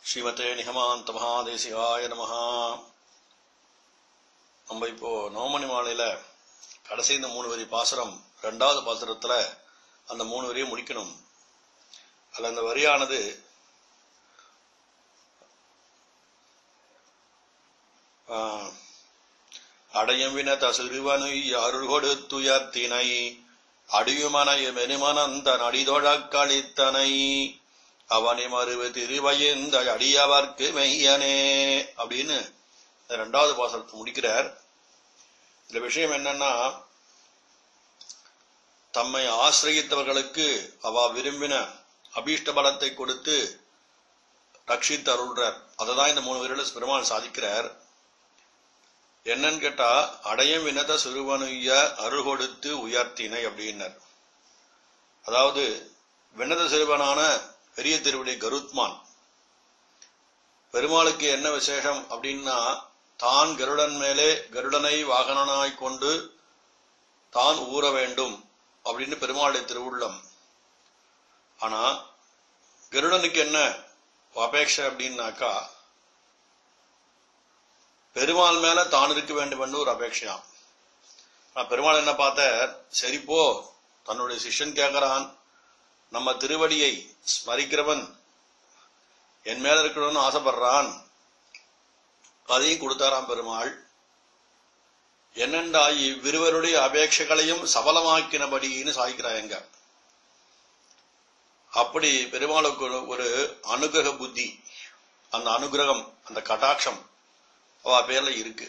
ஸ்ரீமதே நிகமாந்த மகாதேசிகாய நமஹா நம்ம இப்போ நவமணி மாலையில கடைசி இந்த மூணு வரி பாசுரம் ரெண்டாவது பாசுரத்துல அந்த மூணு வரியை முடிக்கணும் அதுல அந்த வரியானது ஆஹ், அடையும் வின தசுருவனு அருள் கொடுத்துயர்த்தினை அடியுமனைய மெனுமனந்த நடிதொழக் கழித்தனை அவனை மறுவு திருவயந்த அடியவர்க்கு மெய்யனே அப்படின்னு இந்த ரெண்டாவது பாசனத்தை முடிக்கிறார் இந்த விஷயம் என்னன்னா தம்மை ஆசிரியத்தவர்களுக்கு அவ விரும்பின அபீஷ்ட பலத்தை கொடுத்து ரட்சித்து அருள்றார் அததான் இந்த மூணு பேரில் பெருமாள் சாதிக்கிறார் என்னன்னு கேட்டா அடையும் வினத சிறுவனுய அருள் கொடுத்து உயர்த்தினை அப்படின்னர் அதாவது வினத சிறுவனான பெரிய திருவிடை கருத்மான் பெருமாளுக்கு என்ன விசேஷம் அப்படின்னா தான் கருடன் மேலே கருடனை வாகனனாய் கொண்டு தான் ஊற வேண்டும் அப்படின்னு பெருமாளுடைய திருவுள்ளம் ஆனா கருடனுக்கு என்ன அபேட்சை அப்படின்னாக்கா பெருமாள் மேல தான் இருக்க வேண்டும் என்று ஒரு அபேட்சையாம் ஆனா பெருமாள் என்ன பார்த்த சரி போ தன்னுடைய சிஷ்யன் கேட்கறான் நம்ம திருவடியை ஸ்மரிக்கிறவன் என் மேல இருக்கணும்னு ஆசைப்படுறான் அதையும் கொடுத்தாராம் பெருமாள் என்னண்டா இவ்விருவருடைய அபேட்சைகளையும் சபலமாக்கினபடின்னு சாய்க்கிறாங்க அப்படி பெருமாளுக்கு ஒரு- ஒரு அனுகிரக புத்தி அந்த அனுகிரகம் அந்த கட்டாட்சம் அவ பேர்ல இருக்கு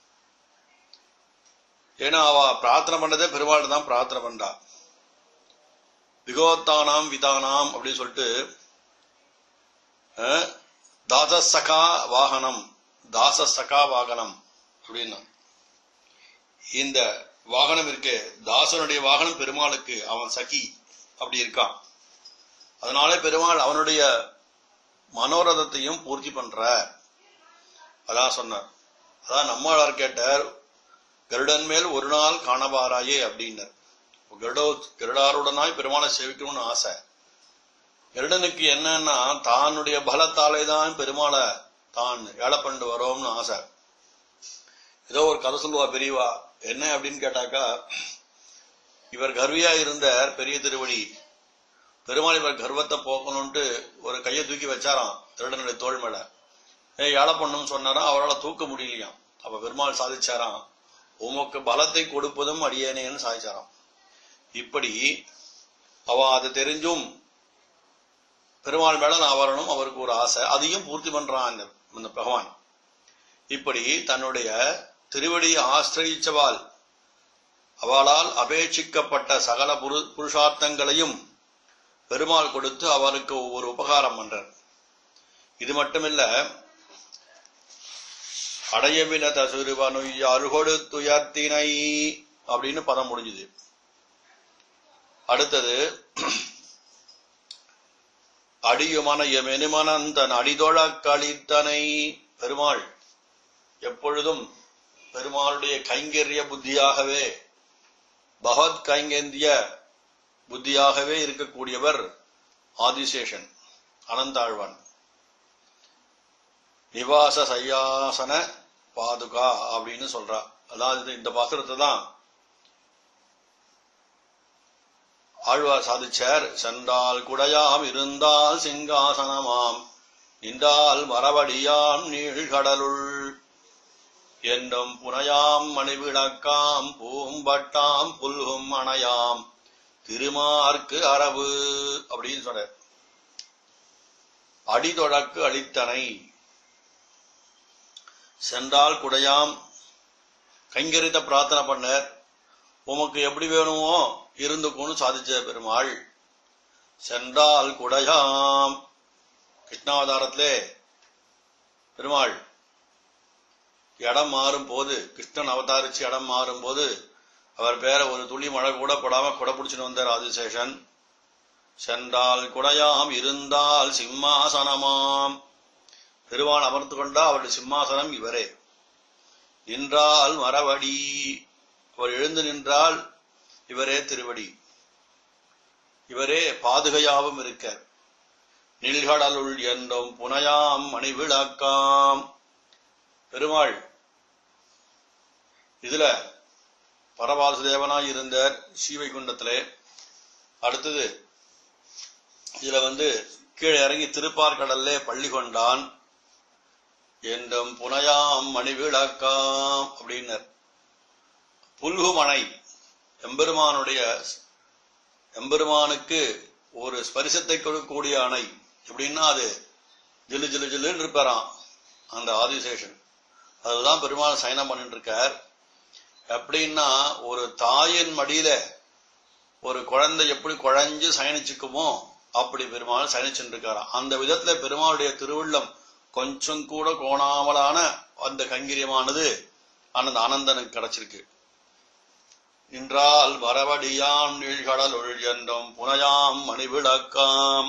ஏன்னா அவ பிரார்த்தனை பண்ணதே பெருமாள் தான் பிரார்த்தனை பண்றா விகோத்தானாம் விதானாம் அப்படின்னு சொல்லிட்டு அஹ், தாசசகா வாகனம் தாசசகா வாகனம் அப்படின்னா இந்த வாகனம் இருக்கே தாசனுடைய வாகனம் பெருமாளுக்கு அவன் சகி அப்படி இருக்கான் அதனால பெருமாள் அவனுடைய மனோரதத்தையும் பூர்த்தி பண்ற அதான் சொன்னார் அதான் நம்மாழ்வார் கேட்டார் கருடன் மேல் ஒரு நாள் காணவாராயே அப்படின்னார் கருடோ கருடாருடனாய் பெருமாளை சேவிக்கணும்னு ஆசை கருடனுக்கு என்னன்னா தானுடைய பலத்தாலே தான் பெருமாளை தான் ஏழை பண்ணிட்டு வரோம்னு ஆசை ஏதோ ஒரு கதை சொல்லுவா பெரியவா என்ன அப்படின்னு கேட்டாக்கா இவர் கர்வியா இருந்த பெரிய திருவடி பெருமாள் இவர் கர்வத்தை போக்கணும்ட்டு ஒரு கையை தூக்கி வச்சாராம் திருடனுடைய தோள் மேல ஏ ஏழை பண்ணும் சொன்னாராம் அவரால் தூக்க முடியலையாம் அப்ப பெருமாள் சாதிச்சாராம் உமக்கு பலத்தை கொடுப்பதும் அடியேனேன்னு சாதிச்சாராம் இப்படி அவ அது தெரிஞ்சும் பெருமாள் மேல நான் வரணும் அவருக்கு ஒரு ஆசை அதையும் பூர்த்தி பண்றான் இந்த இந்த பகவான் இப்படி தன்னுடைய திருவடியை ஆசிரயிச்சவாள் அவளால் அபேட்சிக்கப்பட்ட சகல புரு- புருஷார்த்தங்களையும் பெருமாள் கொடுத்து அவருக்கு ஒரு உபகாரம் பண்றார் இது மட்டுமில்ல அடையவின தசுருவனுய் அருகொடு துயர்த்தினை அப்படின்னு பதம் முடிஞ்சுது அடுத்தது அடியுமன எமெனுமனந்தன் அடிதொழக் கழித்தனை பெருமாள் எப்பொழுதும் பெருமாளுடைய கைங்கரிய புத்தியாகவே பகவத் கைங்கேந்திய புத்தியாகவே இருக்கக்கூடியவர் ஆதிசேஷன் அனந்தாழ்வான் நிவாச சையாசன பாதுகா அப்படின்னு சொல்றா அதாவது இந்த பாசுரத்தை தான் ஆழ்வார் சாதிச்சார் சென்றால் குடையாம் இருந்தால் சிங்காசனமாம் நின்றால் மரபடியாம் நீழ்கடலுள் என்றும் புனையாம் மணிவிளக்காம் பூம்பட்டாம் புல்கும் அணையாம் திருமார்க்கு அரவு அப்படின்னு சொல்ற அடிதொழக்கு அளித்தனை சென்றால் குடையாம் கைங்கரித்த பிரார்த்தனை பண்ணர் உமக்கு எப்படி வேணுமோ இருந்துக்கும்னு சாதிச்ச பெருமாள் சென்றால் குடையாம் கிருஷ்ணாவதாரத்திலே பெருமாள் இடம் மாறும் போது கிருஷ்ணன் அவதாரிச்சு இடம் மாறும் போது அவர் பேர ஒரு துளி மழை கூட படாம குடை பிடிச்சிட்டு வந்தார் ஆதிசேஷன் சென்றால் குடையாம் இருந்தால் சிம்மாசனமாம் பெருமான் அமர்ந்து கொண்டா அவருடைய சிம்மாசனம் இவரே நின்றால் மரவடி அவர் எழுந்து நின்றால் இவரே திருவடி இவரே பாதுகையாவும் இருக்க நில்கடலுள் என்றும் புனையாம் மணிவிளக்காம் பெருமாள் இதுல பரவாசுதேவனாய் இருந்த ஸ்ரீவைகுண்டத்திலே அடுத்தது இதுல வந்து கீழே இறங்கி திருப்பார்கடல்லே பள்ளி கொண்டான் என்றும் புனையாம் மணிவிளக்காம் அப்படின்னர் புல்குமனை எம்பெருமானுடைய எம்பெருமானுக்கு ஒரு ஸ்பரிசத்தை கொடுக்கக்கூடிய அணை எப்படின்னா அது ஜிலு ஜிலு ஜிலுன்னு இருப்பாராம் அந்த ஆதிசேஷன் அதுதான் பெருமாள் சயனம் பண்ணிட்டு இருக்கார் எப்படின்னா ஒரு தாயின் மடியில ஒரு குழந்தை எப்படி குழஞ்சு சயனிச்சுக்குமோ அப்படி பெருமாள் சயனிச்சுட்டு இருக்காராம் அந்த விதத்துல பெருமாளுடைய திருவுள்ளம் கொஞ்சம் கூட கோணாமலான அந்த கைங்கரியமானது அந்த ஆனந்தனுக்கு கிடைச்சிருக்கு நின்றால் வரவடியாம் நீழ்கடல் ஒழ் என்றும் புனையாம் மணிவிளக்காம்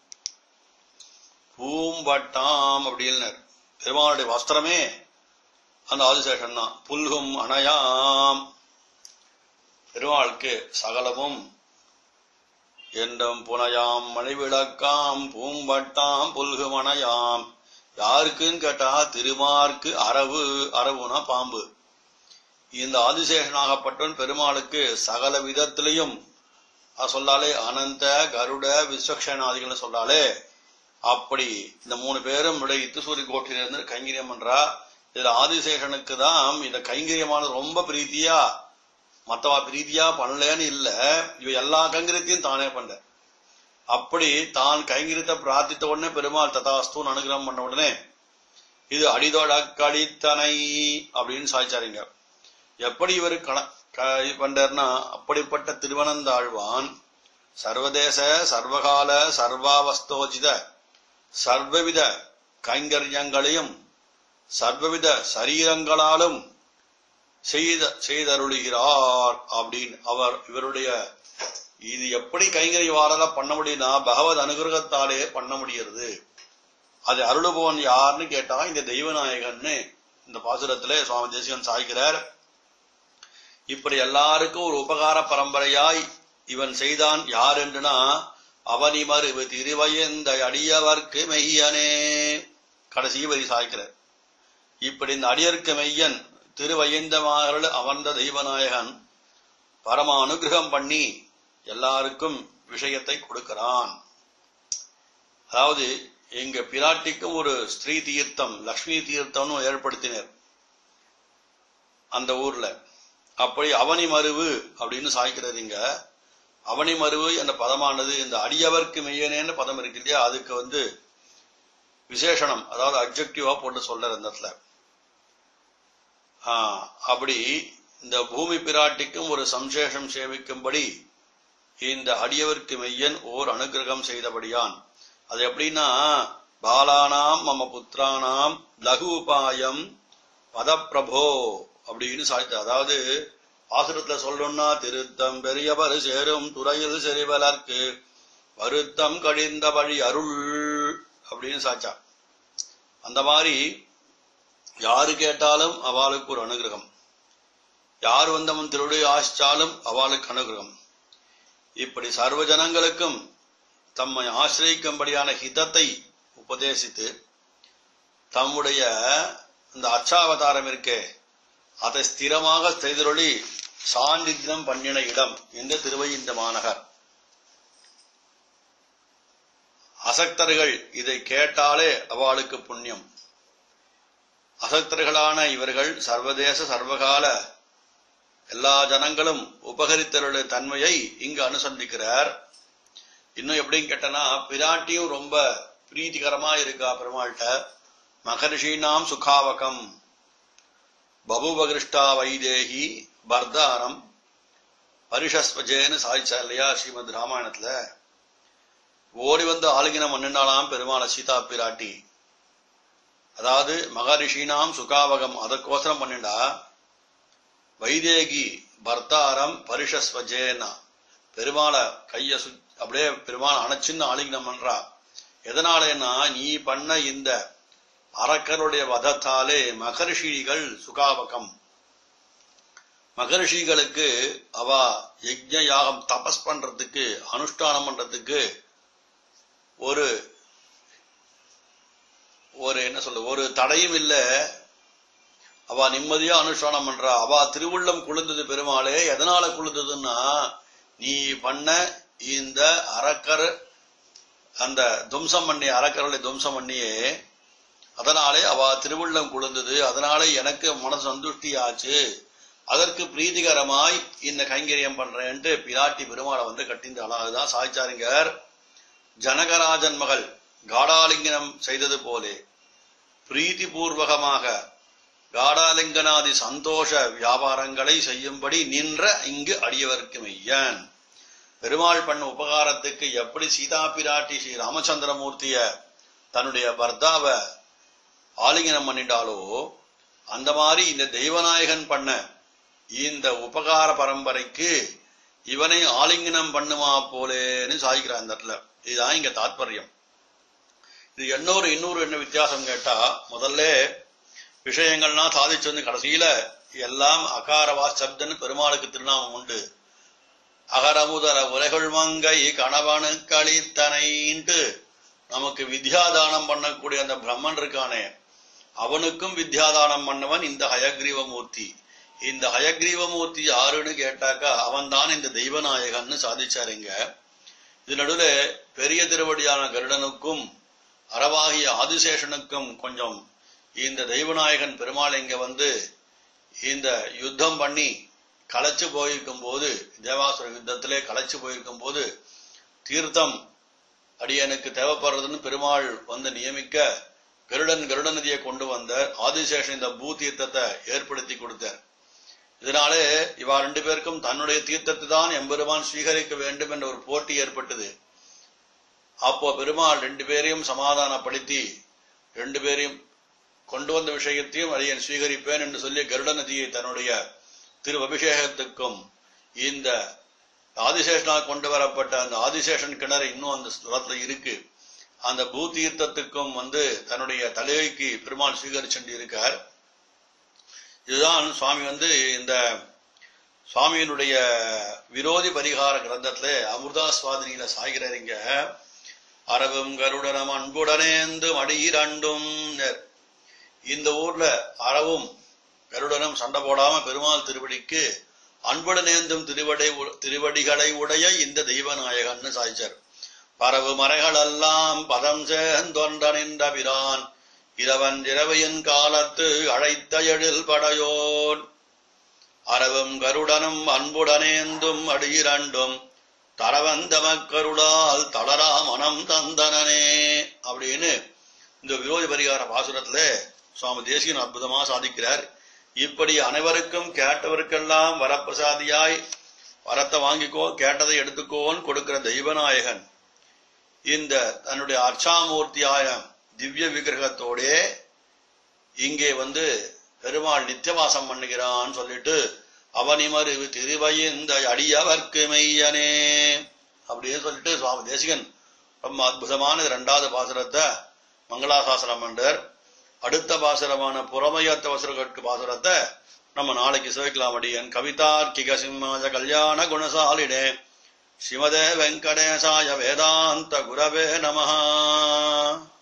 பூம்பட்டாம் அப்படின்னார் பெருமாளுடைய வஸ்திரமே அந்த ஆதிசேஷன் தான் புல்கும் அணையாம் பெருமாளுக்கு சகலமும் என்றும் புனையாம் மணிவிளக்காம் பூம்பட்டாம் புல்கும் அணையாம் யாருக்குன்னு கேட்டா திருமார்க்கு அரவு அரவுனா பாம்பு இந்த ஆதிசேஷனாகப்பட்டவன் பெருமாளுக்கு சகல விதத்திலையும் அது சொல்லாலே அனந்த கருட விஸ்வக்ஷனாதிகள் சொல்லாலே அப்படி இந்த மூணு பேரும் இத்து சூரிய கோட்டிலிருந்து கைங்கரியம் பண்றா இதுல ஆதிசேஷனுக்கு தான் இந்த கைங்கரியமானது ரொம்ப பிரீத்தியா மத்தவா பிரீத்தியா பண்ணலன்னு இல்ல இவ எல்லா கைங்கரியத்தையும் தானே பண்ற அப்படி தான் கைங்கரியத்தை பிரார்த்தித்த உடனே பெருமாள் ததாஸ்தூன் அனுகிரகம் பண்ண உடனே இது அடிதோட கடித்தனை அப்படின்னு சாய்ச்சாருங்க எப்படி இவர் கண க- பண்றாருன்னா அப்படிப்பட்ட திருவனந்தாழ்வான் சர்வதேச சர்வகால சர்வாவஸ்தோஜித சர்வவித கைங்கரியங்களையும் சர்வவித சரீரங்களாலும் செய்த செய்தருளுகிறார் அப்படின்னு அவர் இவருடைய இது எப்படி கைங்கரியவாரத பண்ண முடியும்னா பகவத் அனுகிரகத்தாலே பண்ண முடிகிறது அது அருளுபவன் யாருன்னு கேட்டா இந்த தெய்வநாயகன்னு இந்த பாசுரத்திலே சுவாமி தேசிகன் சாய்க்கிறார் இப்படி எல்லாருக்கும் ஒரு உபகார பரம்பரையாய் இவன் செய்தான் யார் என்றுனா அவனி மறுவு திருவயந்த அடியவர்க்கு மெய்யனே கடைசி வரி சாய்க்கிறார் இப்படி இந்த அடியர்க்கு மெய்யன் திருவயந்தமார்கள் அமர்ந்த தெய்வநாயகன் பரம அனுகிரகம் பண்ணி எல்லாருக்கும் விஷயத்தை கொடுக்கிறான் அதாவது எங்க பிராட்டிக்கும் ஒரு ஸ்ரீ தீர்த்தம் லக்ஷ்மி தீர்த்தம்னு ஏற்படுத்தினர் அந்த ஊர்ல அப்படி அவனி மருவு அப்படின்னு சாய்க்கிறது இங்க அவனி மருவு என்ற பதமானது இந்த அடியவர்க்கு மெய்யனேன்னு பதம் இருக்கு இல்லையா அதுக்கு வந்து விசேஷணம் அதாவது அப்ஜெக்டிவா போட்டு சொல்ற இந்த இடத்துல ஆஹ், அப்படி இந்த பூமி பிராட்டிக்கும் ஒரு சம்சேஷம் சேவிக்கும்படி இந்த அடியவர்க்கு மெய்யன் ஓர் அனுகிரகம் செய்தபடியான் அது எப்படின்னா பாலானாம் மம புத்திரானாம் லகு உபாயம் பதப்பிரபோ அப்படின்னு சாய்த்து அதாவது பாசுரத்துல சொல்லணும்னா திருத்தம் பெரியவர் சேரும் துறையில் செறிவலர்க்கு வருத்தம் கழிந்த வழி அருள் அப்படின்னு சாச்சா அந்த மாதிரி யாரு கேட்டாலும் அவளுக்கு ஒரு அனுகிரகம் யார் வந்தவன் திருடைய ஆசிச்சாலும் அவளுக்கு அனுகிரகம் இப்படி சர்வ ஜனங்களுக்கும் தம்மை ஆசிரியிக்கும்படியான ஹிதத்தை உபதேசித்து தம்முடைய இந்த அச்சாவதாரம் இருக்கே அதை ஸ்திரமாக செய்தொழி சாநித்தியம் பண்ணின இடம் இந்த திருவையிந்த மாநகர் அசக்தர்கள் இதை கேட்டாலே அவளுக்கு புண்ணியம் அசக்தர்களான இவர்கள் சர்வதேச சர்வகால எல்லா ஜனங்களும் உபகரித்தருடைய தன்மையை இங்கு அனுசந்திக்கிறார் இன்னும் எப்படின்னு கேட்டனா பிராட்டியும் ரொம்ப பிரீத்திகரமா இருக்கா பெருமாள்கிட்ட மகர்ஷினாம் சுகாவகம் பபுபகிருஷ்டா வைதேகி பர்தாரம் பரிஷஸ்வஜேன்னு சாதிச்சா இல்லையா ஸ்ரீமத் ராமாயணத்துல ஓடி வந்து ஆளுகினம் மன்னினாலாம் பெருமாள சீதா பிராட்டி அதாவது மகரிஷினாம் சுகாவகம் அதற்கோசரம் பண்ணிண்டா வைதேகி பர்த்தாரம் பரிஷஸ்வஜேனா பெருமாளை கைய சு அப்படியே பெருமாளை அணைச்சின்னு ஆலிங்கனம் பண்றா எதனாலேன்னா நீ பண்ண இந்த அரக்கருடைய வதத்தாலே மகர்ஷிகள் சுகாவகம் மகர்ஷிகளுக்கு அவ யஜ்ஞ யாகம் தபஸ் பண்றதுக்கு அனுஷ்டானம் பண்றதுக்கு ஒரு ஒரு தடையும் இல்ல அவ நிம்மதியா அனுஷ்டானம் பண்றா அவ திருவுள்ளம் குளிர்ந்தது பெருமாளே எதனால குளிர்ந்ததுன்னா நீ பண்ண இந்த அரக்கர் அந்த துவம்சம் பண்ணி அரக்கர்களை துவம்சம் பண்ணியே அதனாலே அவ திருவுள்ளம் குளிர்ந்தது அதனாலே எனக்கு மனசு சந்துஷ்டி ஆச்சு அதற்கு பிரீதிகரமாய் இந்த கைங்கரியம் பண்றேன்ட்டு பிராட்டி பெருமாளை வந்து கட்டிந்த அதுதான் சாய்ச்சாரிங்கர் ஜனகராஜன் மகள் காடாலிங்கனம் செய்தது போலே பிரீதிபூர்வகமாக காடாலிங்கனாதி சந்தோஷ வியாபாரங்களை செய்யும்படி நின்ற இங்கு அடியவர்க்கு மெய்யன் பெருமாள் பண்ண உபகாரத்துக்கு எப்படி சீதா பிராட்டி ஸ்ரீ ராமச்சந்திரமூர்த்திய தன்னுடைய பர்தாவை ஆலிங்கனம் பண்ணிட்டாலோ அந்த மாதிரி இந்த தெய்வநாயகன் பண்ண இந்த உபகார பரம்பரைக்கு இவனை ஆலிங்கனம் பண்ணுமா போலேன்னு சாதிக்கிறான் இந்த இடத்துல இதுதான் இங்க தாத்பரியம் இது இன்னொரு இன்னொரு என்ன வித்தியாசம் கேட்டா முதல்ல விஷயங்கள்லாம் சாதிச்சு வந்து கடைசியில எல்லாம் அகாரவா சப்தன்னு பெருமாளுக்கு திருநாமம் உண்டு அகரமுதர உலகுள் மங்கை கணவனு களித்தனைன்ட்டு நமக்கு வித்யாதானம் பண்ணக்கூடிய அந்த பிரம்மன் இருக்கானே அவனுக்கும் வித்யாதானம் பண்ணவன் இந்த ஹயக்ரீவமூர்த்தி இந்த ஹயக்ரீவமூர்த்தி யாருன்னு கேட்டாக்கா அவன் தான் இந்த தெய்வநாயகன்னு சாதிச்சாருங்க இது நடுவுல பெரிய திருவடியான கருடனுக்கும் அறவாகிய ஆதிசேஷனுக்கும் கொஞ்சம் இந்த தெய்வநாயகன் பெருமாள் இங்க வந்து இந்த யுத்தம் பண்ணி களைச்சு போயிருக்கும் போது தேவாசுர யுத்தத்திலே களைச்சு போயிருக்கும் போது தீர்த்தம் அடியனுக்கு தேவைப்படுறதுன்னு பெருமாள் வந்து நியமிக்க கருடன் கருட நதியை கொண்டு வந்த ஆதிசேஷன் இந்த பூ தீர்த்தத்தை ஏற்படுத்தி கொடுத்தார் இதனாலே இவா ரெண்டு பேருக்கும் தன்னுடைய தீர்த்தத்தை தான் எம்பெருமான் ஸ்வீகரிக்க வேண்டும் என்ற ஒரு போட்டி ஏற்பட்டது அப்போ பெருமாள் ரெண்டு பேரையும் சமாதானப்படுத்தி ரெண்டு பேரையும் கொண்டு வந்த விஷயத்தையும் அடியன் ஸ்வீகரிப்பேன் என்று சொல்லி கருட நதியை தன்னுடைய திரு அபிஷேகத்துக்கும் இந்த ஆதிசேஷனால் கொண்டு வரப்பட்ட அந்த ஆதிசேஷன் கிணறு இன்னும் அந்த ஸ்தலத்துல இருக்கு அந்த பூதீர்த்தத்துக்கும் வந்து தன்னுடைய தலைவைக்கு பெருமாள் ஸ்வீகரிச்சுட்டு இருக்கார் இதுதான் சுவாமி வந்து இந்த சுவாமியினுடைய விரோதி பரிகார கிரந்தத்துல அமிர்தா சுவாதினியில சாய்கிறார் இங்க அரவும் கருடனம் அன்புடனேந்து மடியிரண்டும் இந்த ஊர்ல அறவும் கருடனும் சண்டை போடாம பெருமாள் திருவடிக்கு அன்புடனேந்தும் திருவடை திருவடிகளை உடைய இந்த தெய்வநாயகன்னு சாய்ச்சார் பரவு மறைகளெல்லாம் பதம் சேர்ந்தொன்ற நின்ற பிரான் இரவன் இரவையின் காலத்து அழைத்த எழில் படையோன் அறவும் கருடனும் அன்புடனேந்தும் அடியிரண்டும் தரவந்தமக்கருளால் தளரா மனம் தந்தனனே அப்படின்னு இந்த விரோதி பரிகார பாசுரத்துல சுவாமி தேசிகன் அற்புதமா சாதிக்கிறார் இப்படி அனைவருக்கும் கேட்டவருக்கெல்லாம் வரப்பிரசாதியாய் வரத்தை வாங்கிக்கோ கேட்டதை எடுத்துக்கோன்னு கொடுக்கிற தெய்வநாயகன் இந்த தன்னுடைய அர்ச்சாமூர்த்தியாய திவ்ய விக்கிரகத்தோடே இங்கே வந்து பெருமாள் நித்தியவாசம் பண்ணுகிறான்னு சொல்லிட்டு அவனிமறிவு திருவையந்த அடியவர்க்கு மெய்யனே அப்படின்னு சொல்லிட்டு சுவாமி தேசிகன் ரொம்ப அற்புதமான இரண்டாவது பாசுரத்தை மங்களாசாசனம் பண்றார் அடுத்த பாசுரமான புறமையத்த வசுரகற்கு பாசுரத்தை நம்ம நாளைக்கு சிவைக்கலாம் அடியன் கவிதார்க்கிக சிம்மாஜ கல்யாண குணசாலினே ஸ்ரீமதே வெங்கடேசாய வேதாந்த குரவே நமஹா